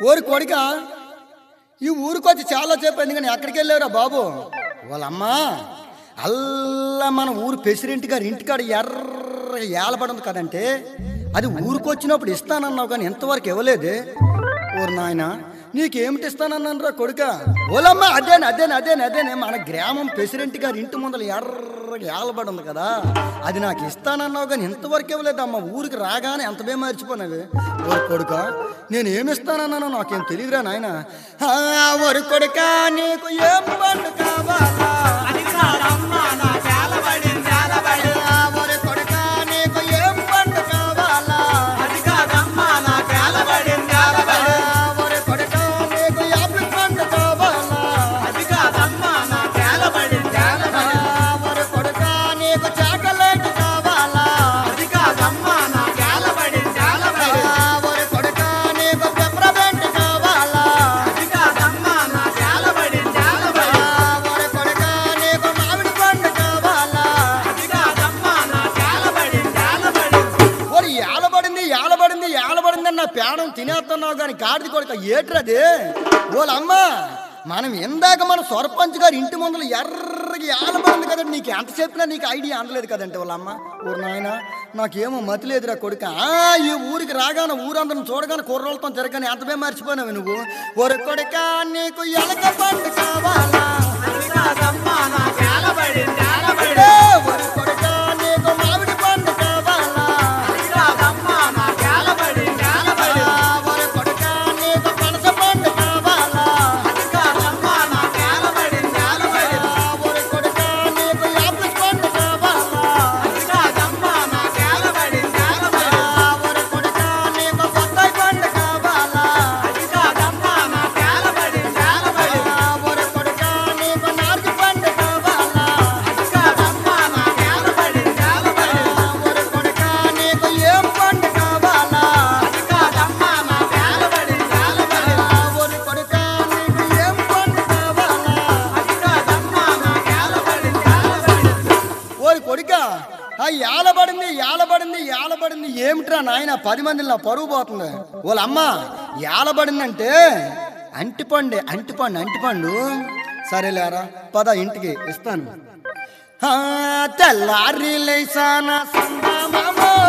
ఓరి కొడుక ఈ ఊరికొచ్చి చాలా చెప్పాను కానీ ఎక్కడికి వెళ్ళావురా బాబు వాళ్ళమ్మా అల్లా మన ఊరు ప్రెసిడెంట్ గారి ఇంటికాడ ఎర్ర ఏలబడింది కదంటే అది ఊరికొచ్చినప్పుడు ఇస్తానన్నావు కానీ ఎంతవరకు ఇవ్వలేదే ఓరు నాయన నీకేమిటి ఇస్తానన్నాను రా కొడుక ఓలమ్మ అదేనే అదేనే అదేనే అదేనే మన గ్రామం ప్రెసిడెంట్ గారి ఇంటి ముందర ఎర్ర ఏలబడి ఉంది కదా అది నాకు ఇస్తానన్నావు కానీ ఇంతవరకు ఇవ్వలేదు అమ్మ ఊరికి రాగానే ఎంత బే మర్చిపోయినవి ఓరి కొడుక నేను ఏమి ఇస్తానన్నానో నాకేం తెలియదురా నాయన ఓరి కొడుక నీకు ఏం పండు కావాలా అది కాదమ్మా నా కేలబడి కేలబడి ఆ, ఓరి కొడుక నీకు ఏం పండు కావాలా అది కాదమ్మా నా కేలబడి కేలబడి ఆ, ఓరి కొడుక నీకు యాపిల్ పండు కావాలా అది కాదమ్మా నా కేలబడి కేలబడి ఆ, ఓరి కొడుక నీకు చాకలెట్ కావాలా అది కాదమ్మా నా కేలబడి కేలబడి ఆ, ఓరి కొడుక నీకు పెప్పరమెంట్ కావాలా అది కాదమ్మా నా కేలబడి కేలబడి ఆ, ఓరి కొడుక నీకు మామిడి పండు కావాలా అది కాదమ్మా నా కేలబడి కేలబడి ఓరి ఏలబడింది ఏలబడింది ఏలబడింది అని నా పేడం తినేస్తున్నావు కానీ గాడిది కొడుక ఏట్రది ఓలమ్మ మనం ఇందాక మన సర్పంచ్ గారి ఇంటి ముందర ఎర్రగా ఏలబడింది కదండి నీకు ఎంత చెప్పినా నీకు ఐడియా అందలేదు కదంటే వాళ్ళమ్మ ఊరు నాయన నాకేమో మతి లేదురా కొడుక ఆ, ఈ ఊరికి రాగానే ఊరందరం చూడగానే కుర్రోళ్ళతో తిరగానే ఎంతమే మర్చిపోయినావు నువ్వు ఒరు కొడుక నీకు ఎలక పండు కావాలా అది కాదమ్మా నా కేలబడి కేలబడి ఏ, ఒరు కొడుక నీకు మామిడి పండు కావాలా అది కాదమ్మా నా కేలబడి కేలబడి ఆ, ఒరు కొడుక నీకు పనస పండు కావాలా అది కాదమ్మా నా కేలబడి కేలబడి ఆ, ఒరు కొడుక నీకు యాపిల్ పండు కావాలా అది కాదమ్మా నా కేలబడి కేలబడి ఆ, ఒరు కొడుక నీకు బత్తాయి పండు కావాలా అది కాదమ్మా నా కేలబడి కేలబడి ఆ, ఒరు కొడుక నీకు నారింజ పండు కావాలా అది కాదమ్మా నా కేలబడి కేలబడి ఆ, ఒరు కొడుక నీకు ఏం పండు కావాలా అది కాదమ్మా నా కేలబడి కేలబడి ఆ, ఒరు కొడుక నీకు ఏం పండు కావాలా అది కాదమ్మా నా కేలబడి కేలబడి ఓరి కొడుక ఆ ఏలబడింది ఏలబడింది ఏలబడింది ఏమిట్రా నాయన పది మంది నా పరువు పోతుంది వాళ్ళ అమ్మ ఏలబడిందంటే అంటిపండు అంటిపండు అంటిపండు సరేలేరా పద ఇంటికి ఇస్తాను ఆ, తెల్లారి లేసాన సందమామ